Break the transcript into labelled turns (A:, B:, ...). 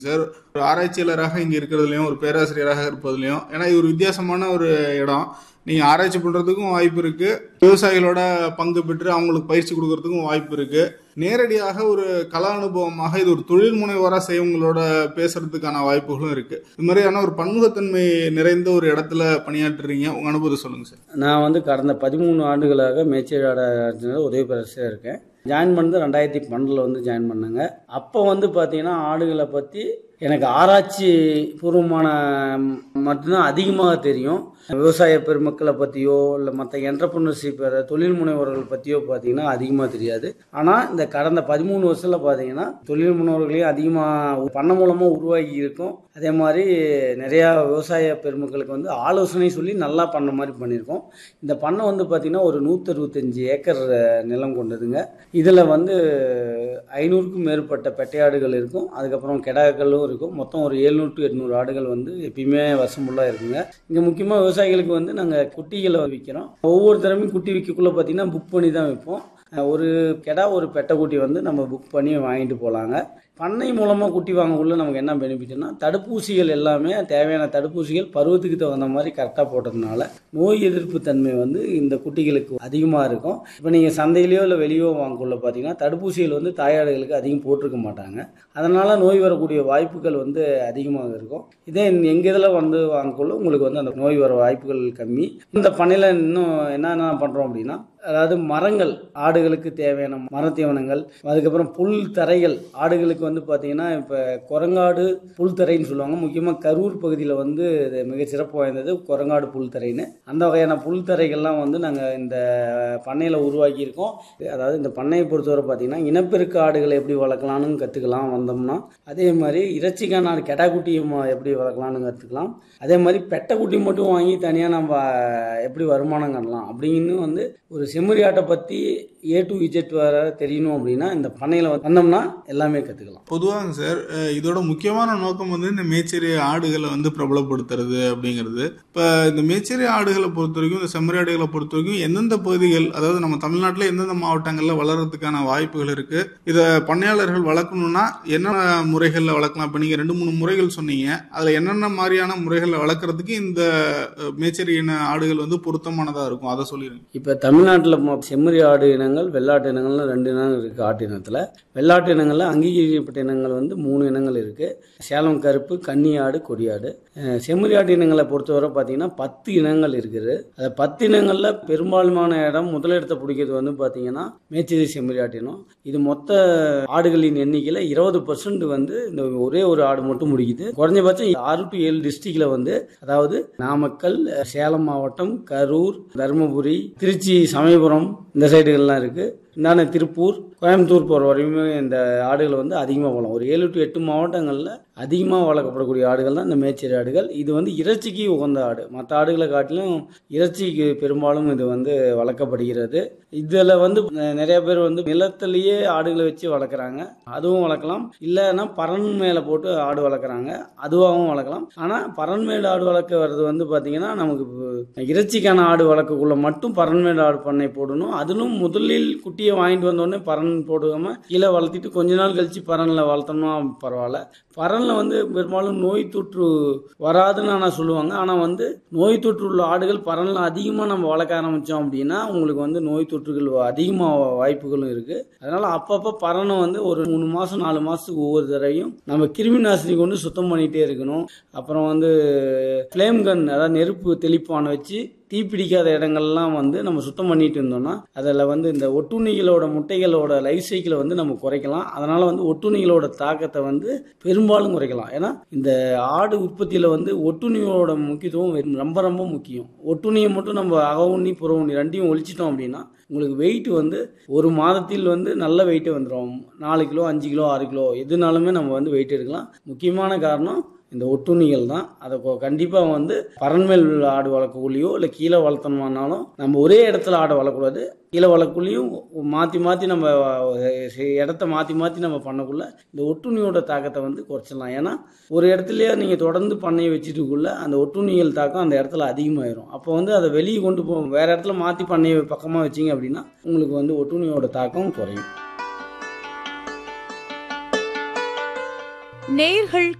A: sir ஒரு ஆராய்ச்சியாளராக இங்கே இருக்கிறதுலையும் ஒரு பேராசிரியராக இருப்பதுலையும் ஏன்னா இது ஒரு வித்தியாசமான ஒரு இடம் நீங்கள் ஆராய்ச்சி பண்ணுறதுக்கும் வாய்ப்பு இருக்குது விவசாயிகளோட பங்கு பெற்று அவங்களுக்கு பயிற்சி கொடுக்கறதுக்கும் வாய்ப்பு இருக்குது நேரடியாக ஒரு கல அனுபவமாக இது ஒரு தொழில் முனைவோராக செய்யவங்களோட பேசுறதுக்கான வாய்ப்புகளும் இருக்குது இது மாதிரியான ஒரு பன்முகத்தன்மை நிறைந்த ஒரு இடத்துல பணியாற்றுறீங்க உங்கள் அனுபவத்தை சொல்லுங்கள் சார்
B: நான் வந்து கடந்த பதிமூணு ஆண்டுகளாக மேச்சேரி ஆடாளர் உதவி பேராசிரியர் இருக்கேன் ஜாயின் பண்ணது ரெண்டாயிரத்தி பன்னெண்டில் வந்து ஜாயின் பண்ணேங்க அப்போ வந்து பார்த்தீங்கன்னா ஆடுகளை பற்றி எனக்கு ஆராய்ச்சி பூர்வமான மட்டும்தான் அதிகமாக தெரியும் விவசாய பெருமக்களை பற்றியோ இல்லை மற்ற என்டர்பிரினர்ஷிப் தொழில் முனைவோர்கள் பற்றியோ பார்த்தீங்கன்னா அதிகமாக தெரியாது ஆனால் இந்த கடந்த பதிமூணு வருஷத்தில் பார்த்தீங்கன்னா தொழில் முனைவோர்களையும் அதிகமாக பண்ண மூலமாக உருவாகி இருக்கும் அதே மாதிரி நிறையா விவசாய பெருமக்களுக்கு வந்து ஆலோசனை சொல்லி நல்லா பண்ண மாதிரி பண்ணியிருக்கோம் இந்த பண்ணை வந்து பார்த்திங்கன்னா ஒரு நூற்றறுபத்தஞ்சு ஏக்கர் நிலம் கொண்டதுங்க இதில் வந்து ஐநூறுக்கும் மேற்பட்ட பெட்டையாடுகள் இருக்கும் அதுக்கப்புறம் கெடாக்களும் இருக்கும் மொத்தம் ஒரு எழுநூறு டு எட்நூறு ஆடுகள் வந்து எப்பயுமே வருஷம் ஃபுல்லாக இருக்குங்க இங்கே முக்கியமாக விவசாயிகளுக்கு வந்து நாங்கள் குட்டிகளை விற்கிறோம் ஒவ்வொரு தடவையும் குட்டி விற்கக்குள்ளே பார்த்தீங்கன்னா புக் பண்ணி தான் விற்போம் ஒரு கெடா ஒரு பெட்டை குட்டி வந்து நம்ம புக் பண்ணி வாங்கிட்டு போகலாங்க பண்ணை மூலமாக குட்டி வாங்கக்குள்ள நமக்கு என்ன பெனிஃபிட்னா தடுப்பூசிகள் எல்லாமே தேவையான தடுப்பூசிகள் பருவத்துக்கு தகுந்த மாதிரி கரெக்டாக போட்டதுனால நோய் எதிர்ப்பு தன்மை வந்து இந்த குட்டிகளுக்கு அதிகமாக இருக்கும் இப்போ நீங்கள் சந்தையிலையோ இல்லை வெளியோ வாங்கக்குள்ள பார்த்தீங்கன்னா தடுப்பூசிகள் வந்து தாயாடுகளுக்கு அதிகம் போட்டிருக்க மாட்டாங்க அதனால் நோய் வரக்கூடிய வாய்ப்புகள் வந்து அதிகமாக இருக்கும் இதே எங்கள் இதில் வந்து வாங்கக்குள்ள உங்களுக்கு வந்து அந்த நோய் வர வாய்ப்புகள் கம்மி இந்த பண்ணையில் இன்னும் என்னென்ன பண்ணுறோம் அப்படின்னா அதாவது மரங்கள் ஆடுகளுக்கு தேவையான மரத்தீவனங்கள் அதுக்கப்புறம் புல் தரைகள் ஆடுகளுக்கு வந்து பார்த்தீங்கன்னா இப்போ குரங்காடு புல் தரைன்னு சொல்லுவாங்க முக்கியமாக கரூர் பகுதியில் வந்து இது மிக சிறப்பு வாய்ந்தது குரங்காடு புல் தரைன்னு அந்த வகையான புல் தரைகள்லாம் வந்து நாங்கள் இந்த பண்ணையில் உருவாக்கியிருக்கோம் அதாவது இந்த பண்ணையை பொறுத்தவரை பார்த்தீங்கன்னா இனப்பெருக்க ஆடுகளை எப்படி வளர்க்கலாம்னு கற்றுக்கலாம் வந்தோம்னா அதே மாதிரி இறைச்சிக்கான ஆடு கெடாக்குட்டியும் எப்படி வளர்க்கலாம்னு கற்றுக்கலாம் அதே மாதிரி பெட்டை குட்டி மட்டும் வாங்கி தனியாக நம்ம எப்படி வருமானம் காணலாம் அப்படின்னு வந்து ஒரு செம்மறி ஆட்டை பற்றி ஏ டு இஜெட் வர தெரியணும் அப்படின்னா இந்த பண்ணையில் வந்தோம்னா எல்லாமே கற்றுக்கலாம்
A: பொதுவாங்க சார் அஹ் இதோட முக்கியமான நோக்கம் வந்து இந்த மேச்சேரி ஆடுகளை வந்து பிரபலப்படுத்துறது அப்படிங்கிறது இப்போ இந்த மேச்சேரி ஆடுகளை பொறுத்த வரைக்கும் இந்த செம்மறி ஆடுகளை பொறுத்த வரைக்கும் எந்தெந்த பகுதிகள் அதாவது நம்ம தமிழ்நாட்டில் எந்தெந்த மாவட்டங்களில் வளர்றதுக்கான வாய்ப்புகள் இருக்கு இதை பண்ணையாளர்கள் வளர்க்கணும்னா என்னென்ன முறைகளில் வளர்க்கலாம் இப்போ நீங்கள் ரெண்டு மூணு முறைகள் சொன்னீங்க அதில் என்னென்ன மாதிரியான முறைகளில் வளர்க்குறதுக்கு இந்த அஹ், மேச்சேரி இன ஆடுகள் வந்து பொருத்தமானதாக இருக்கும் அதை சொல்லிடுங்க
B: இப்போ தமிழ்நாட்டில் செம்மறி ஆடு இனங்கள் வெள்ளாட்டு இனங்கள்னு ரெண்டு இனங்கள் இருக்குது ஆட்டு இனத்தில் வெள்ளாட்டு இனங்களில் அங்கீகரிக்கப்பட்ட இனங்கள் வந்து மூணு இனங்கள் இருக்குது சேலம் கருப்பு கன்னி ஆடு கொடியாடு அஹ் செம்மறி ஆட்டு இனங்களை பொறுத்தவரை பார்த்தீங்கன்னா பத்து இனங்கள் இருக்குது அந்த பத்து இனங்களில் பெரும்பாலுமான இடம் முதலிடத்தை பிடிக்கிறது வந்து பார்த்தீங்கன்னா மேச்சேரி செம்மறி ஆட்டு இனம் இது மொத்த ஆடுகளின் எண்ணிக்கையில் இருபது பர்சன்ட் வந்து இந்த ஒரே ஒரு ஆடு மட்டும் முடிக்குது குறைஞ்சபட்சம் ஆறு டு ஏழு டிஸ்ட்ரிக்ட்ல வந்து அதாவது நாமக்கல் சேலம் மாவட்டம் கரூர் தருமபுரி திருச்சி சமயபுரம் இந்த சைடுகள்லாம் இருக்கு இந்தாண்ட திருப்பூர் கோயம்புத்தூர் போகிற வரையுமே இந்த ஆடுகள் வந்து அதிகமாக வளரும் ஒரு ஏழு டு எட்டு மாவட்டங்களில் அதிகமாக வளர்க்கப்படக்கூடிய ஆடுகள் தான் இந்த மேச்சேரி ஆடுகள் இது வந்து இறைச்சிக்கு உகந்த ஆடு மற்ற ஆடுகளை காட்டிலும் இறைச்சிக்கு பெரும்பாலும் இது வந்து வளர்க்கப்படுகிறது இதில் வந்து நெ- நிறைய பேர் வந்து நிலத்திலேயே ஆடுகளை வச்சு வளர்க்குறாங்க அதுவும் வளர்க்கலாம் இல்லைன்னா பறன் மேலே போட்டு ஆடு வளர்க்குறாங்க அதுவாகவும் வளர்க்கலாம் ஆனால் பறன்மேடு ஆடு வளர்க்க வர்றது வந்து பார்த்தீங்கன்னா நமக்கு இப்போ இறைச்சிக்கான ஆடு வளர்க்கக்குள்ள மட்டும் பறன்மேடு ஆடு பண்ணை போடணும் அதிலும் முதலில் குட்டியை வாங்கிட்டு வந்தோடனே பறன் போடாம கீழே வளர்த்திட்டு கொஞ்ச நாள் கழிச்சு பறனில் வளர்த்தோம்னா பரவாயில்ல பறனில் வந்து பெரும்பாலும் நோய் தொற்று வராதுன்னு ஆனால் சொல்லுவாங்க ஆனால் வந்து நோய் தொற்று உள்ள ஆடுகள் பறனில் அதிகமாக நம்ம வளர்க்க ஆரம்பித்தோம் அப்படின்னா உங்களுக்கு வந்து நோய் தொற்றுகள் அதிகமாக வாய்ப்புகளும் இருக்குது அதனால் அப்பப்போ பறனை வந்து ஒரு மூணு மாதம் நாலு மாதத்துக்கு ஒவ்வொரு தடவையும் நம்ம கிருமி நாசினி கொண்டு சுத்தம் பண்ணிகிட்டே இருக்கணும் அப்புறம் வந்து ஃப்ளேம் கன் அதாவது நெருப்பு தெளிப்பானை வச்சு தீப்பிடிக்காத இடங்கள்லாம் வந்து நம்ம சுத்தம் பண்ணிட்டு இருந்தோம்னா அதில் வந்து இந்த ஒட்டுண்ணிகளோட முட்டைகளோட லைஃப் சைக்கிளை வந்து நம்ம குறைக்கலாம் அதனால் வந்து ஒட்டுண்ணிகளோட தாக்கத்தை வந்து பெரும்பாலும் குறைக்கலாம் ஏன்னா இந்த ஆடு உற்பத்தியில் வந்து ஒட்டுண்ணிகளோட முக்கியத்துவம் ரொம்ப ரொம்ப முக்கியம் ஒட்டுண்ணியை மட்டும் நம்ம அக உண்ணி புற உண்ணி ரெண்டையும் ஒழிச்சிட்டோம் அப்படின்னா உங்களுக்கு வெயிட் வந்து ஒரு மாதத்தில் வந்து நல்ல வெயிட்டே வந்துடும் நாலு கிலோ அஞ்சு கிலோ ஆறு கிலோ எதுனாலுமே நம்ம வந்து வெயிட் எடுக்கலாம் முக்கியமான காரணம் இந்த ஒட்டுண்ணிகள் தான் அதை கண்டிப்பாக வந்து பரன்மேல் ஆடு வளர்க்கக்குள்ளேயோ இல்லை கீழே வளர்த்தணுமானாலும் நம்ம ஒரே இடத்துல ஆடை வளர்க்கக்கூடாது கீழே வளர்க்குள்ளேயும் மாற்றி மாற்றி நம்ம அஹ், இடத்த மாற்றி மாற்றி நம்ம பண்ணக்குள்ள இந்த ஒட்டுண்ணியோட தாக்கத்தை வந்து குறைச்சிடலாம் ஏன்னா ஒரு இடத்துலயே நீங்கள் தொடர்ந்து பண்ணையை வச்சுட்டுக்குள்ள அந்த ஒட்டுண்ணிகள் தாக்கம் அந்த இடத்துல அதிகமாயிரும் அப்போ வந்து அதை வெளியே கொண்டு போ வேற இடத்துல மாற்றி பண்ணையை பக்கமாக வச்சிங்க அப்படின்னா உங்களுக்கு வந்து ஒட்டுண்ணியோட தாக்கம் குறையும்
C: நேர்கள்